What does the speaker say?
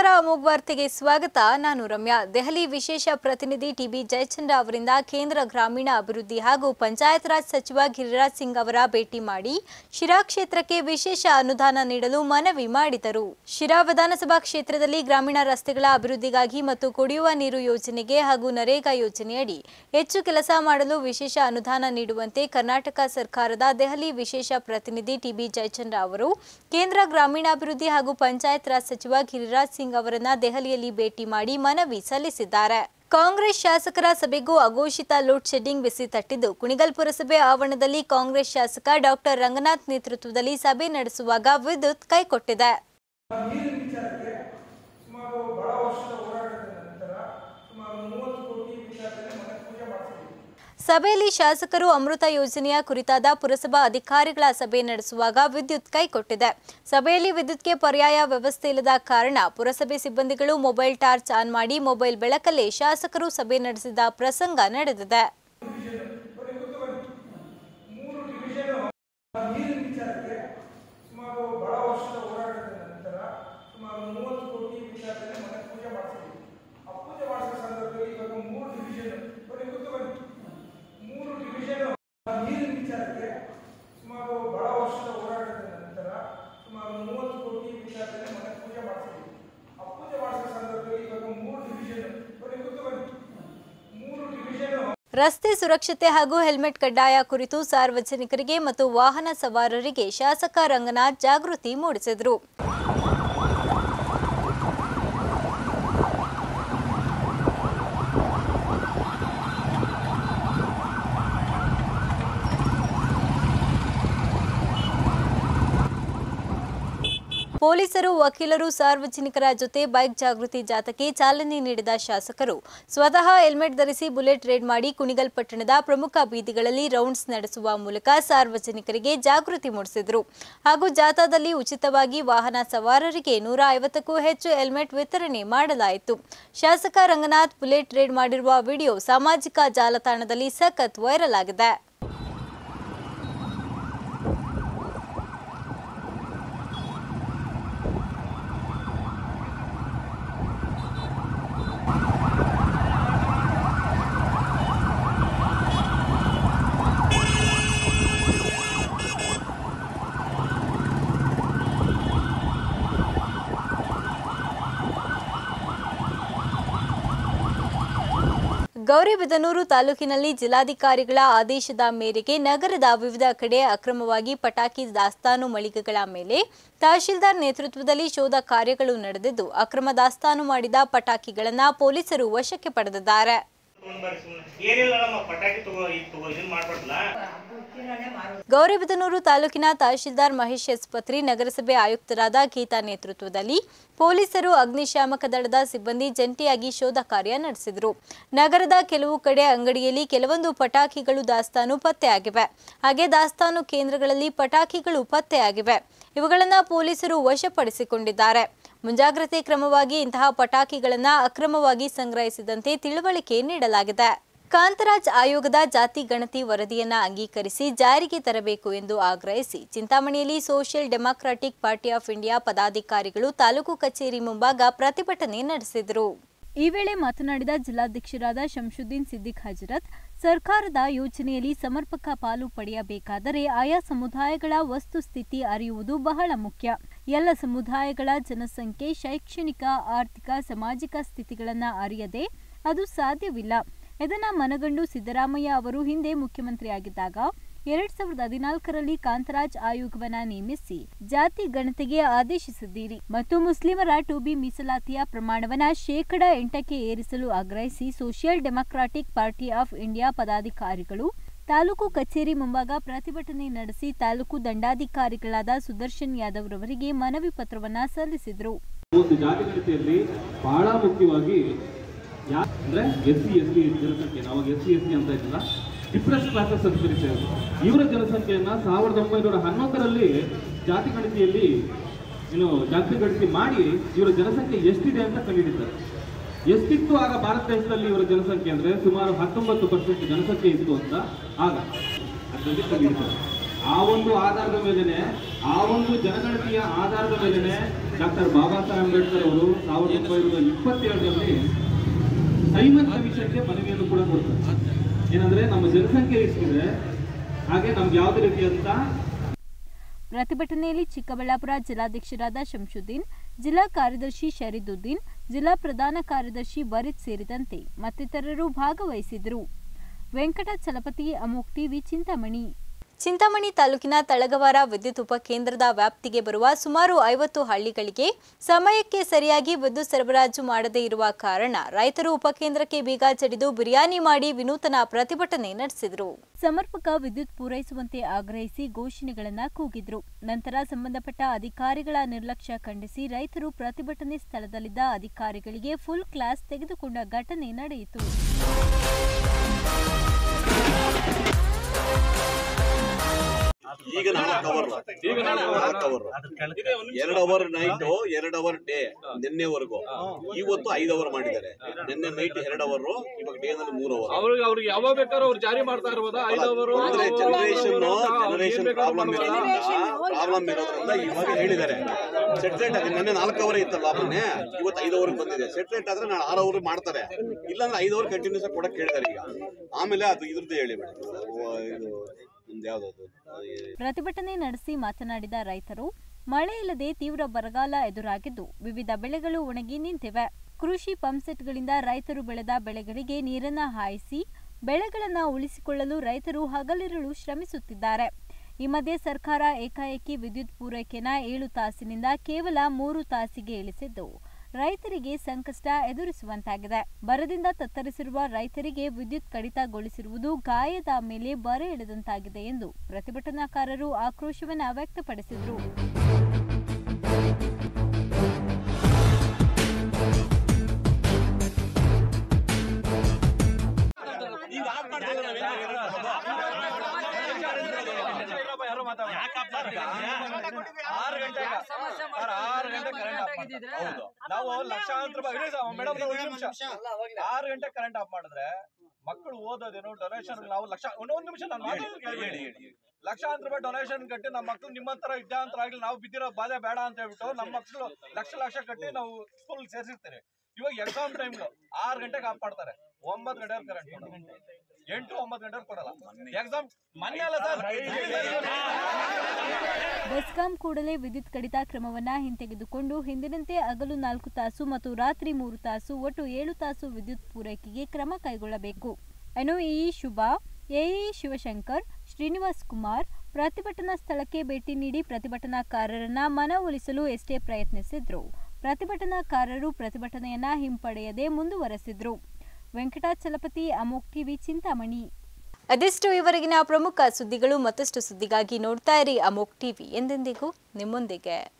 ಅಮೋಘ್ ವಾರ್ತೆಗೆ ಸ್ವಾಗತ ನಾನು ರಮ್ಯಾ ದೆಹಲಿ ವಿಶೇಷ ಪ್ರತಿನಿಧಿ ಟಿಬಿ ಜಯಚಂದ್ರ ಅವರಿಂದ ಕೇಂದ್ರ ಗ್ರಾಮೀಣ ಅಭಿವೃದ್ಧಿ ಹಾಗೂ ಪಂಚಾಯತ್ ರಾಜ್ ಸಚಿವ ಗಿರಿರಾಜ್ ಸಿಂಗ್ ಅವರ ಭೇಟಿ ಮಾಡಿ ಶಿರಾ ಕ್ಷೇತ್ರಕ್ಕೆ ವಿಶೇಷ ಅನುದಾನ ನೀಡಲು ಮನವಿ ಮಾಡಿದರು ಶಿರಾ ವಿಧಾನಸಭಾ ಕ್ಷೇತ್ರದಲ್ಲಿ ಗ್ರಾಮೀಣ ರಸ್ತೆಗಳ ಅಭಿವೃದ್ಧಿಗಾಗಿ ಮತ್ತು ಕುಡಿಯುವ ನೀರು ಯೋಜನೆಗೆ ಹಾಗೂ ನರೇಗಾ ಯೋಜನೆಯಡಿ ಹೆಚ್ಚು ಕೆಲಸ ಮಾಡಲು ವಿಶೇಷ ಅನುದಾನ ನೀಡುವಂತೆ ಕರ್ನಾಟಕ ಸರ್ಕಾರದ ದೆಹಲಿ ವಿಶೇಷ ಪ್ರತಿನಿಧಿ ಟಿಬಿ ಜಯಚಂದ್ರ ಅವರು ಕೇಂದ್ರ ಗ್ರಾಮೀಣಾಭಿವೃದ್ಧಿ ಹಾಗೂ ಪಂಚಾಯತ್ ರಾಜ್ ಸಚಿವ ಗಿರಿರಾಜ್ ಸಿಂಗ್ ಅವರನ್ನ ದೆಹಲಿಯಲ್ಲಿ ಭೇಟಿ ಮಾಡಿ ಮನವಿ ಸಲ್ಲಿಸಿದ್ದಾರೆ ಕಾಂಗ್ರೆಸ್ ಶಾಸಕರ ಸಭೆಗೂ ಅಘೋಷಿತ ಲೋಡ್ ಶೆಡ್ಡಿಂಗ್ ಬಿಸಿ ತಟ್ಟಿದ್ದು ಕುಣಿಗಲ್ ಪುರಸಭೆ ಆವರಣದಲ್ಲಿ ಕಾಂಗ್ರೆಸ್ ಶಾಸಕ ಡಾಕ್ಟರ್ ರಂಗನಾಥ್ ನೇತೃತ್ವದಲ್ಲಿ ಸಭೆ ನಡೆಸುವಾಗ ವಿದ್ಯುತ್ ಕೈಕೊಟ್ಟಿದೆ ನೀರಿನ ವಿಚಾರಕ್ಕೆ ಸುಮಾರು ಬಹಳ ವರ್ಷದ ಹೋರಾಟದ ನಂತರ ಸುಮಾರು ಮೂವತ್ತು ಕೋಟಿ ವಿಚಾರದಲ್ಲಿ ಮನೆ ಪೂಜೆ ಮಾಡ್ತೀವಿ ಸಭೆಯಲ್ಲಿ ಶಾಸಕರು ಅಮೃತ ಯೋಜನೆಯ ಕುರಿತಾದ ಪುರಸಭಾ ಅಧಿಕಾರಿಗಳ ಸಭೆ ನಡೆಸುವಾಗ ವಿದ್ಯುತ್ ಕೈಕೊಟ್ಟಿದೆ ಸಭೆಯಲ್ಲಿ ವಿದ್ಯುತ್ಗೆ ಪರ್ಯಾಯ ವ್ಯವಸ್ಥೆ ಇಲ್ಲದ ಕಾರಣ ಪುರಸಭೆ ಸಿಬ್ಬಂದಿಗಳು ಮೊಬೈಲ್ ಟಾರ್ಚ್ ಆನ್ ಮಾಡಿ ಮೊಬೈಲ್ ಬೆಳಕಲ್ಲೇ ಶಾಸಕರು ಸಭೆ ನಡೆಸಿದ ಪ್ರಸಂಗ ನಡೆದಿದೆ ಮೂರು ಡಿವಿಷನ್ ನೀರಿನ ವಿಚಾರಕ್ಕೆ ಸುಮಾರು ಬಹಳ ವರ್ಷದ ಹೋರಾಟದ ನಂತರ ಸುಮಾರು ಮೂವತ್ತು ಕೋಟಿ ವಿಚಾರದಲ್ಲಿ ಮನೆ ಪೂಜೆ ಮಾಡ್ತೀವಿ ಆ ಪೂಜೆ ಮಾಡಿಸೋ ಸಂದರ್ಭದಲ್ಲಿ ಇವಾಗ ಮೂರು ಡಿವಿಷನ್ ಬರೀ ಗೊತ್ತು ಬನ್ನಿ ಮೂರು ಡಿವಿಷನ್ ನೀರಿನ ವಿಚಾರಕ್ಕೆ ಸುಮಾರು ಬಹಳ ವರ್ಷದ ಹೋರಾಟದ ನಂತರ ಸುಮಾರು ಮೂವತ್ತು ಕೋಟಿ ವಿಚಾರದಲ್ಲಿ ಮನೆ ಪೂಜೆ ಮಾಡ್ತೀವಿ ಆ ಪೂಜೆ ಮಾಡಿಸೋ ಸಂದರ್ಭದಲ್ಲಿ ಇವಾಗ ಮೂರು ಡಿವಿಷನ್ ಬರೀ ಗೊತ್ತು ಬನ್ನಿ ಮೂರು ಡಿವಿಷನ್ ರಸ್ತೆ ಸುರಕ್ಷತೆ ಹಾಗೂ ಹೆಲ್ಮೆಟ್ ಕಡ್ಡಾಯ ಕುರಿತು ಸಾರ್ವಜನಿಕರಿಗೆ ಮತ್ತು ವಾಹನ ಸವಾರರಿಗೆ ಶಾಸಕ ರಂಗನಾಥ್ ಜಾಗೃತಿ ಮೂಡಿಸಿದರು ಪೊಲೀಸರು ವಕೀಲರು ಸಾರ್ವಜನಿಕರ ಜೊತೆ ಬೈಕ್ ಜಾಗೃತಿ ಜಾಥಾಕ್ಕೆ ಚಾಲನೆ ನೀಡಿದ ಶಾಸಕರು ಸ್ವತಃ ಹೆಲ್ಮೆಟ್ ಧರಿಸಿ ಬುಲೆಟ್ ರೇಡ್ ಮಾಡಿ ಕುಣಿಗಲ್ ಪಟ್ಟಣದ ಪ್ರಮುಖ ಬೀದಿಗಳಲ್ಲಿ ರೌಂಡ್ಸ್ ನಡೆಸುವ ಮೂಲಕ ಸಾರ್ವಜನಿಕರಿಗೆ ಜಾಗೃತಿ ಮೂಡಿಸಿದರು ಹಾಗೂ ಜಾಥಾದಲ್ಲಿ ಉಚಿತವಾಗಿ ವಾಹನ ಸವಾರರಿಗೆ ನೂರ ಐವತ್ತಕ್ಕೂ ಹೆಚ್ಚು ಹೆಲ್ಮೆಟ್ ವಿತರಣೆ ಮಾಡಲಾಯಿತು ಶಾಸಕ ರಂಗನಾಥ್ ಬುಲೆಟ್ ರೇಡ್ ಮಾಡಿರುವ ವಿಡಿಯೋ ಸಾಮಾಜಿಕ ಜಾಲತಾಣದಲ್ಲಿ ಸಖತ್ ವೈರಲ್ ಆಗಿದೆ ಗೌರಿಬಿದನೂರು ತಾಲೂಕಿನಲ್ಲಿ ಜಿಲ್ಲಾಧಿಕಾರಿಗಳ ಆದೇಶದ ಮೇರೆಗೆ ನಗರದ ವಿವಿಧ ಕಡೆ ಅಕ್ರಮವಾಗಿ ಪಟಾಕಿ ದಾಸ್ತಾನು ಮಳಿಗೆಗಳ ಮೇಲೆ ತಹಶೀಲ್ದಾರ್ ನೇತೃತ್ವದಲ್ಲಿ ಶೋಧ ಕಾರ್ಯಗಳು ನಡೆದಿದ್ದು ಅಕ್ರಮ ದಾಸ್ತಾನು ಮಾಡಿದ ಪಟಾಕಿಗಳನ್ನು ಪೊಲೀಸರು ವಶಕ್ಕೆ ಪಡೆದಿದ್ದಾರೆ ತಗೊಂಡ್ ಬರ್ರಿ ಸುಮ್ನೆ. ಏನಿಲ್ಲ ನಮ್ಮ ಪಟಾಕಿ ತಗೋ ಈಗ ತಗೋ ಇದನ್ನ ಮಾಡ್ಬಾರ್ದಲ್ಲ ಗೌರಿಬಿದನೂರು ತಾಲೂಕಿನ ತಹಶೀಲ್ದಾರ್ ಮಹೇಶ್ ಎಸ್ಪತ್ರಿ ನಗರಸಭೆ ಆಯುಕ್ತರಾದ ಗೀತಾ ನೇತೃತ್ವದಲ್ಲಿ ಪೊಲೀಸರು ಅಗ್ನಿಶಾಮಕ ದಳದ ಸಿಬ್ಬಂದಿ ಜಂಟಿಯಾಗಿ ಶೋಧ ಕಾರ್ಯ ನಡೆಸಿದರು ನಗರದ ಕೆಲವು ಕಡೆ ಅಂಗಡಿಯಲ್ಲಿ ಕೆಲವೊಂದು ಪಟಾಕಿಗಳು ದಾಸ್ತಾನು ಪತ್ತೆಯಾಗಿವೆ ಹಾಗೆ ದಾಸ್ತಾನು ಕೇಂದ್ರಗಳಲ್ಲಿ ಪಟಾಕಿಗಳು ಪತ್ತೆಯಾಗಿವೆ ಇವುಗಳನ್ನು ಪೊಲೀಸರು ವಶಪಡಿಸಿಕೊಂಡಿದ್ದಾರೆ ಮುಂಜಾಗ್ರತೆ ಕ್ರಮವಾಗಿ ಇಂತಹ ಪಟಾಕಿಗಳನ್ನು ಅಕ್ರಮವಾಗಿ ಸಂಗ್ರಹಿಸಿದಂತೆ ತಿಳುವಳಿಕೆ ನೀಡಲಾಗಿದೆ ಕಾಂತರಾಜ್ ಆಯೋಗದ ಜಾತಿ ಗಣತಿ ವರದಿಯನ್ನ ಅಂಗೀಕರಿಸಿ ಜಾರಿಗೆ ತರಬೇಕು ಎಂದು ಆಗ್ರಹಿಸಿ ಚಿಂತಾಮಣಿಯಲ್ಲಿ social democratic party of India ಪದಾಧಿಕಾರಿಗಳು ತಾಲೂಕು ಕಚೇರಿ ಮುಂಭಾಗ ಪ್ರತಿಭಟನೆ ನಡೆಸಿದರು ಈ ವೇಳೆ ಮಾತನಾಡಿದ ಜಿಲ್ಲಾಧ್ಯಕ್ಷರಾದ ಶಂಶುದ್ದೀನ್ ಸಿದ್ದಿಕ್ ಹಜರತ್ ಸರ್ಕಾರದ ಯೋಜನೆಯಲ್ಲಿ ಸಮರ್ಪಕ ಪಾಲು ಪಡೆಯಬೇಕಾದರೆ ಆಯಾ ಸಮುದಾಯಗಳ ವಸ್ತುಸ್ಥಿತಿ ಅರಿಯುವುದು ಬಹಳ ಮುಖ್ಯ ಎಲ್ಲ ಸಮುದಾಯಗಳ ಜನಸಂಖ್ಯೆ ಶೈಕ್ಷಣಿಕ ಆರ್ಥಿಕ ಸಾಮಾಜಿಕ ಸ್ಥಿತಿಗಳನ್ನು ಅರಿಯದೆ ಅದು ಸಾಧ್ಯವಿಲ್ಲ ಇದನ್ನ ಮನಗಂಡು ಸಿದ್ದರಾಮಯ್ಯ ಅವರು ಹಿಂದೆ ಮುಖ್ಯಮಂತ್ರಿಯಾಗಿದ್ದಾಗ ಎರಡ್ ಸಾವಿರದ ಹದಿನಾಲ್ಕರಲ್ಲಿ ಕಾಂತರಾಜ್ ಆಯೋಗವನ್ನ ನೇಮಿಸಿ ಜಾತಿ ಗಣತಿಗೆ ಆದೇಶಿಸಿದ್ದೀರಿ ಮತ್ತು ಮುಸ್ಲಿಮರ ಟು ಬಿ ಮೀಸಲಾತಿಯ ಪ್ರಮಾಣವನ್ನ ಶೇಕಡ ಎಂಟಕ್ಕೆ ಏರಿಸಲು ಆಗ್ರಹಿಸಿ social democratic party of India ಪದಾಧಿಕಾರಿಗಳು ತಾಲೂಕು ಕಚೇರಿ ಮುಂಭಾಗ ಪ್ರತಿಭಟನೆ ನಡೆಸಿ ತಾಲೂಕು ದಂಡಾಧಿಕಾರಿಗಳಾದ ಸುದರ್ಶನ್ ಯಾದವ್ ರವರಿಗೆ ಮನವಿ ಪತ್ರವನ್ನ ಸಲ್ಲಿಸಿದರು ಒಂದು ಜಾತಿಗಣತಿಯಲ್ಲಿ ಬಹಳ ಮುಖ್ಯವಾಗಿ ಯಾ ಅಂದ್ರೆ ಎಸ್ ಸಿ ಎಸ್ ಟಿ ಜನಸಂಖ್ಯೆ ನಾವು ಎಸ್ ಸಿ ಎಸ್ ಟಿ ಅಂತ ಇದ್ದಲ್ಲ ಡಿಪ್ರೆಸ್ ಕ್ಲಾಸಸ್ ಅಂತ ಕರೀತೇವೆ ಇವರ ಜನಸಂಖ್ಯೆಯನ್ನ ಸಾವಿರದ ಒಂಬೈನೂರ ಹನ್ನೊಂದರಲ್ಲಿ ಜಾತಿ ಗಣತಿಯಲ್ಲಿ ಏನು ಜಾತಿ ಗಣತಿ ಮಾಡಿ ಇವರ ಜನಸಂಖ್ಯೆ ಎಷ್ಟಿದೆ ಅಂತ ಕಂಡುಹಿಡಿತಾರೆ ಎಷ್ಟಿತ್ತು ಆಗ ಭಾರತ ದೇಶದಲ್ಲಿ ಇವರ ಜನಸಂಖ್ಯೆ ಅಂದ್ರೆ ಸುಮಾರು ಹತ್ತೊಂಬತ್ತು ಪರ್ಸೆಂಟ್ ಜನಸಂಖ್ಯೆ ಇತ್ತು ಅಂತ ಆಗ ಅದರಲ್ಲಿ ಕಂಡುಹಿಡಿತಾರೆ ಆ ಒಂದು ಆಧಾರದ ಮೇಲೆನೆ ಆ ಒಂದು ಜನಗಣತಿಯ ಆಧಾರದ ಮೇಲೆನೆ ಡಾಕ್ಟರ್ ಬಾಬಾ ಸಾಹೇಬ್ ಅಂಬೇಡ್ಕರ್ ಅವರು ಸಾವಿರದ ಒಂಬೈನೂರ ಇಪ್ಪತ್ತೇಳರಲ್ಲಿ ಸೈಮನ್ ಕಮಿಷನ್ಗೆ ಮನವಿಯನ್ನು ಕೂಡ ಕೊಡ್ತಾರೆ ಏನಂದ್ರೆ ನಮ್ಮ ಜನಸಂಖ್ಯೆ ಎಷ್ಟಿದೆ ಹಾಗೆ ನಮ್ಗೆ ಯಾವುದೇ ರೀತಿಯಂತ ಪ್ರತಿಭಟನೆಯಲ್ಲಿ ಚಿಕ್ಕಬಳ್ಳಾಪುರ ಜಿಲ್ಲಾಧ್ಯಕ್ಷರಾದ ಶಂಶುದ್ದೀನ್ ಜಿಲ್ಲಾ ಕಾರ್ಯದರ್ಶಿ ಶರೀದುದ್ದೀನ್ ಜಿಲ್ಲಾ ಪ್ರಧಾನ ಕಾರ್ಯದರ್ಶಿ ವರಿದ್ ಸೇರಿದಂತೆ ಮತ್ತಿತರರು ಭಾಗವಹಿಸಿದರು ವೆಂಕಟ ಚಲಪತಿ ಅಮೋಕ್ ಟಿವಿ ಚಿಂತಾಮಣಿ ಚಿಂತಾಮಣಿ ತಾಲೂಕಿನ ತಳಗವಾರ ವಿದ್ಯುತ್ ಉಪಕೇಂದ್ರದ ವ್ಯಾಪ್ತಿಗೆ ಬರುವ ಸುಮಾರು ಐವತ್ತು ಹಳ್ಳಿಗಳಿಗೆ ಸಮಯಕ್ಕೆ ಸರಿಯಾಗಿ ವಿದ್ಯುತ್ ಸರಬರಾಜು ಮಾಡದೇ ಇರುವ ಕಾರಣ ರೈತರು ಉಪಕೇಂದ್ರಕ್ಕೆ ಬೀಗ ಜಡಿದು ಬಿರಿಯಾನಿ ಮಾಡಿ ವಿನೂತನ ಪ್ರತಿಭಟನೆ ನಡೆಸಿದರು ಸಮರ್ಪಕ ವಿದ್ಯುತ್ ಪೂರೈಸುವಂತೆ ಆಗ್ರಹಿಸಿ ಘೋಷಣೆಗಳನ್ನ ಕೂಗಿದ್ರು ನಂತರ ಸಂಬಂಧಪಟ್ಟ ಅಧಿಕಾರಿಗಳ ನಿರ್ಲಕ್ಷ್ಯ ಖಂಡಿಸಿ ರೈತರು ಪ್ರತಿಭಟನೆ ಸ್ಥಳದಲ್ಲಿದ್ದ ಅಧಿಕಾರಿಗಳಿಗೆ ಫುಲ್ ಕ್ಲಾಸ್ ತೆಗೆದುಕೊಂಡ ಘಟನೆ ನಡೆಯಿತು ಈಗ ನಾಲ್ಕು ಅವರ್ ಈಗ ನಾಲ್ಕು ಅವರ್ ಎರಡು ಅವರ್ ನೈಟ್ ಎರಡು ಅವರ್ ಡೇ ನಿನ್ನೆವರೆಗೂ ಇವತ್ತು ಐದು ಅವರ್ ಮಾಡಿದ್ದಾರೆ ನಿನ್ನೆ ನೈಟ್ ಎರಡು ಅವರ್ ಇವಾಗ ಡೇ ನಲ್ಲಿ ಮೂರು ಅವರ್ ಅವ್ರಿಗೆ ಅವ್ರಿಗೆ ಯಾವಾಗ ಬೇಕಾದ್ರೂ ಅವ್ರು ಜಾರಿ ಮಾಡ್ತಾ ಇರ್ಬೋದಾ ಐದು ಅವರು ಅಂದ್ರೆ ಜನರೇಷನ್ ಜನರೇಷನ್ ಪ್ರಾಬ್ಲಮ್ ಇರೋದ್ರಿಂದ ಪ್ರಾಬ್ಲಮ್ ಇರೋದ್ರಿಂದ ಇವಾಗ ಹೇಳಿದ್ದಾರೆ ಸೆಟ್ ರೇಟ್ ಆಗಿ ನಿನ್ನೆ ನಾಲ್ಕು ಅವರ್ ಇತ್ತಲ್ಲ ಮೊನ್ನೆ ಇವತ್ತು ಐದು ಅವರ್ ಬಂದಿದೆ ಸೆಟ್ ರೇಟ್ ಆದ್ರೆ ನಾಳೆ ಆರು ಅವರ್ ಮಾಡ್ತಾರೆ ಇಲ್ಲಾಂದ್ರೆ ಐದು ಅವರ್ ಕಂಟಿನ್ಯೂಸ್ ಆಗಿ ಕೊಡಕ್ ಹೇಳಿದ್ದಾರೆ ಈಗ ಆಮೇಲೆ ಅದು ಇದ್ರದ್ದು ಹೇಳಿ ಮೇಡಮ್ ಇದು ನಿಮ್ದು ಯಾವ್ದು ಪ್ರತಿಭಟನೆ ನಡೆಸಿ ಮಾತನಾಡಿದ ರೈತರು ಮಳೆ ಇಲ್ಲದೆ ತೀವ್ರ ಬರಗಾಲ ಎದುರಾಗಿದ್ದು ವಿವಿಧ ಬೆಳೆಗಳು ಒಣಗಿ ನಿಂತಿವೆ ಕೃಷಿ ಪಂಪ್ಸೆಟ್ಗಳಿಂದ ರೈತರು ಬೆಳೆದ ಬೆಳೆಗಳಿಗೆ ನೀರನ್ನ ಹಾಯಿಸಿ ಬೆಳೆಗಳನ್ನ ಉಳಿಸಿಕೊಳ್ಳಲು ರೈತರು ಹಗಲಿರುಳು ಶ್ರಮಿಸುತ್ತಿದ್ದಾರೆ ಈ ಮಧ್ಯೆ ಸರ್ಕಾರ ಏಕಾಏಕಿ ವಿದ್ಯುತ್ ಪೂರೈಕೆನ ಏಳು ತಾಸಿನಿಂದ ಕೇವಲ ಮೂರು ತಾಸಿಗೆ ಇಳಿಸಿದ್ದು ರೈತರಿಗೆ ಸಂಕಷ್ಟ ಎದುರಿಸುವಂತಾಗಿದೆ ಬರದಿಂದ ತತ್ತರಿಸಿರುವ ರೈತರಿಗೆ ವಿದ್ಯುತ್ ಕಡಿತಗೊಳಿಸಿರುವುದು ಗಾಯದ ಮೇಲೆ ಬರೆ ಎಳೆದಂತಾಗಿದೆ ಎಂದು ಪ್ರತಿಭಟನಾಕಾರರು ಆಕ್ರೋಶವನ್ನ ವ್ಯಕ್ತಪಡಿಸಿದರು ಆರು ಗಂಟೆಗೆ ಸರ್ ಆರು ಗಂಟೆ ಕರೆಂಟ್ ಆಫ್ ಮಾಡ್ತಾರೆ. ಹೌದು ನಾವು ಲಕ್ಷಾಂತರ ರೂಪಾಯಿ ಇರಿ ಸರ್, ಮೇಡಮ್ ಒಂದು ನಿಮಿಷ ಆರು ಗಂಟೆ ಕರೆಂಟ್ ಆಫ್ ಮಾಡಿದ್ರೆ ಮಕ್ಕಳು ಓದೋದೇನು ಡೊನೇಷನ್ ನಾವು ಲಕ್ಷ ಒಂದೊಂದು ನಿಮಿಷ ನಾನು ಮಾತಾಡೋದು ಕೇಳಿ ಹೇಳಿ ಹೇಳಿ ಲಕ್ಷಾಂತರ ರೂಪಾಯಿ ಡೊನೇಷನ್ ಕಟ್ಟಿ ನಮ್ಮ ಮಕ್ಕಳು ನಿಮ್ಮಂತರ ವಿದ್ಯಾಂತರ ಆಗ್ಲಿ ನಾವು ಬಿದ್ದಿರೋ ಬಾಧೆ ಬೇಡ ಅಂತ ಹೇಳ್ಬಿಟ್ಟು ನಮ್ಮ ಮಕ್ಕಳು ಲಕ್ಷ ಲಕ್ಷ ಕಟ್ಟಿ ನಾವು ಸ್ಕೂಲ್ ಸೇರಿಸಿರ್ತೀವಿ ಇವಾಗ ಎಕ್ಸಾಮ್ ಟೈಮ್ಗಳು ಆರು ಗಂಟೆಗೆ ಆಫ್ ಮಾಡ್ತಾರೆ ಒಂಬತ್ತು ಗಂಟೆ ಕರೆಂಟ್ ಎಂಟು ಒಂಬತ್ತು ಗಂಟೆ ಕೊಡಲ್ಲ ಎಕ್ಸಾಮ್ ಮೊನ್ನೆ ಅಲ್ಲ ಸರ್ ಬೆಸ್ಕಾಂ ಕೂಡಲೇ ವಿದ್ಯುತ್ ಕಡಿತ ಕ್ರಮವನ್ನ ಹಿಂತೆಗೆದುಕೊಂಡು ಹಿಂದಿನಂತೆ ಹಗಲು ನಾಲ್ಕು ತಾಸು ಮತ್ತು ರಾತ್ರಿ ಮೂರು ತಾಸು ಒಟ್ಟು ಏಳು ತಾಸು ವಿದ್ಯುತ್ ಪೂರೈಕೆಗೆ ಕ್ರಮ ಕೈಗೊಳ್ಳಬೇಕು ಎನ್ಒಇ ಶುಭಾ ಎಇ ಶಿವಶಂಕರ್ ಶ್ರೀನಿವಾಸ್ ಕುಮಾರ್ ಪ್ರತಿಭಟನಾ ಸ್ಥಳಕ್ಕೆ ಭೇಟಿ ನೀಡಿ ಪ್ರತಿಭಟನಾಕಾರರನ್ನ ಮನವೊಲಿಸಲು ಎಷ್ಟೇ ಪ್ರಯತ್ನಿಸಿದ್ರು ಪ್ರತಿಭಟನಾಕಾರರು ಪ್ರತಿಭಟನೆಯನ್ನ ಹಿಂಪಡೆಯದೆ ಮುಂದುವರೆಸಿದ್ರು ವೆಂಕಟಾಚಲಪತಿ ಅಮೋಕ್ ಟಿವಿ ಚಿಂತಾಮಣಿ ಅದೆಷ್ಟು ಇವರೆಗಿನ ಪ್ರಮುಖ ಸುದ್ದಿಗಳು ಮತ್ತಷ್ಟು ಸುದ್ದಿಗಾಗಿ ನೋಡ್ತಾ ಇರಿ ಅಮೋಕ್ ಟಿವಿ ಎಂದೆಂದಿಗೂ ನಿಮ್ಮೊಂದಿಗೆ